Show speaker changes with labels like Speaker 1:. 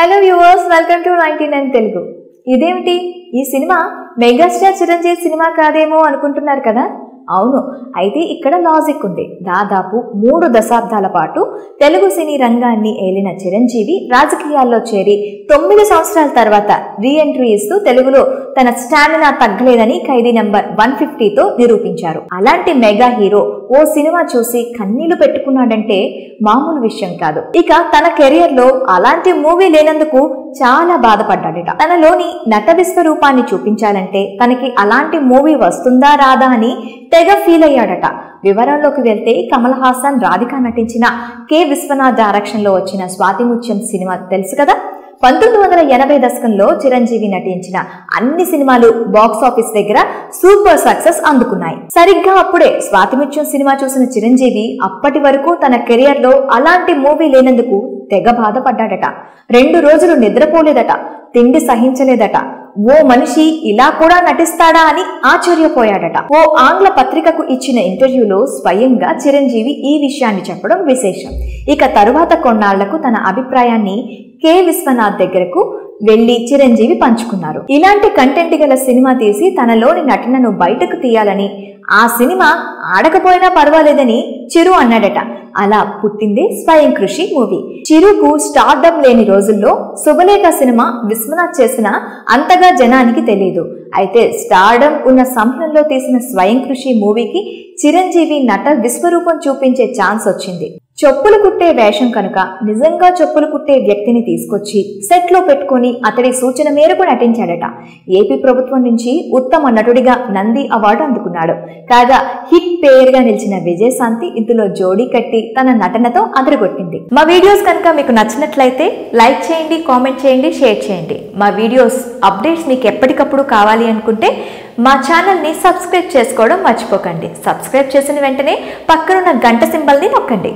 Speaker 1: hello viewers welcome to ninety nine Telugu ఇదేమిటి ఈ cinema megastar Chiranjeevi cinema కాదేమో అనుకుంటున్నారు కదా అవును అయితే ఇక్కడ లాజిక్ ఉంది దాదాపు మూడు దశాబ్దాల పాటు తెలుగు సినీ రంగాన్ని ఏలిన చిరంజీవి రాజకీయాల్లో చేరి తొమ్మిది సంవత్సరాల తర్వాత రీ ఎంట్రీ ఇస్తూ తెలుగులో తన స్టామినా తగ్గలేదని ఖైదీ నంబర్ వన్ ఫిఫ్టీతో నిరూపించారు అలాంటి మెగా హీరో ఓ సినిమా చూసి కన్నీళ్లు పెట్టుకున్నాడంటే మామూలు విషయం కాదు ఇక తన కెరియర్ లో అలాంటి మూవీ లేనందుకు చాలా బాధపడ్డాడట తనలోని నట విశ్వరూపాన్ని చూపించాలంటే తనకి అలాంటి మూవీ వస్తుందా రాదా అని తెగ ఫీల్ అయ్యాడట వివరాల్లోకి వెళ్తే కమల్ హాసన్ రాధిక నటించిన కె విశ్వనాథ్ డైరెక్షన్ లో వచ్చిన స్వాతిముత్యం సినిమా తెలుసు కదా పంతొమ్మిది వందల ఎనభై దశకంలో చిరంజీవి నటించిన అన్ని సినిమాలు బాక్స్ ఆఫీస్ దగ్గర సూపర్ సక్సెస్ అందుకున్నాయి సరిగ్గా అప్పుడే స్వాతిముత్యం సినిమా చూసిన చిరంజీవి అప్పటి వరకు తన కెరియర్ లో అలాంటి మూవీ లేనందుకు తెగ బాధపడ్డాడట రెండు రోజులు నిద్రపోలేదట తిండి సహించలేదట ఓ మనిషి ఇలా కూడా నటిస్తాడా అని ఆశ్చర్యపోయాడట ఓ ఆంగ్ల పత్రికకు ఇచ్చిన ఇంటర్వ్యూలో స్వయంగా చిరంజీవి ఈ విషయాన్ని చెప్పడం విశేషం ఇక తరువాత కొన్నాళ్లకు తన అభిప్రాయాన్ని కె విశ్వనాథ్ దగ్గరకు వెళ్లి చిరంజీవి పంచుకున్నారు ఇలాంటి కంటెంట్ గల సినిమా తీసి తనలోని నటనను బయటకు తీయాలని ఆ సినిమా ఆడకపోయినా పర్వాలేదని చిరు అన్నాడట అలా పుట్టిందే స్వయం కృషి మూవీ చిరుకు స్టార్డమ్ లేని రోజుల్లో శుభలేఖ సినిమా విశ్వనాథ్ చేసిన అంతగా జనానికి తెలియదు అయితే స్టార్డమ్ ఉన్న సమయంలో తీసిన స్వయం కృషి మూవీకి చిరంజీవి నట విశ్వరూపం చూపించే ఛాన్స్ వచ్చింది చెప్పులు కుట్టే వేషం కనుక నిజంగా చెప్పులు కుట్టే వ్యక్తిని తీసుకొచ్చి సెట్ లో పెట్టుకుని అతడి సూచన మేరకు నటించాడట ఏపీ ప్రభుత్వం నుంచి ఉత్తమ నటుడిగా నంది అవార్డు అందుకున్నాడు కాగా హిట్ పేర్ గా నిలిచిన విజయశాంతి ఇందులో జోడీ కట్టి తన నటనతో అదరగొట్టింది మా వీడియోస్ కనుక మీకు నచ్చినట్లయితే లైక్ చేయండి కామెంట్ చేయండి షేర్ చేయండి మా వీడియోస్ అప్డేట్స్ మీకు ఎప్పటికప్పుడు కావాలి అనుకుంటే మా ఛానల్ని సబ్స్క్రైబ్ చేసుకోవడం మర్చిపోకండి సబ్స్క్రైబ్ చేసిన వెంటనే పక్కనున్న గంట సింబల్ని నొక్కండి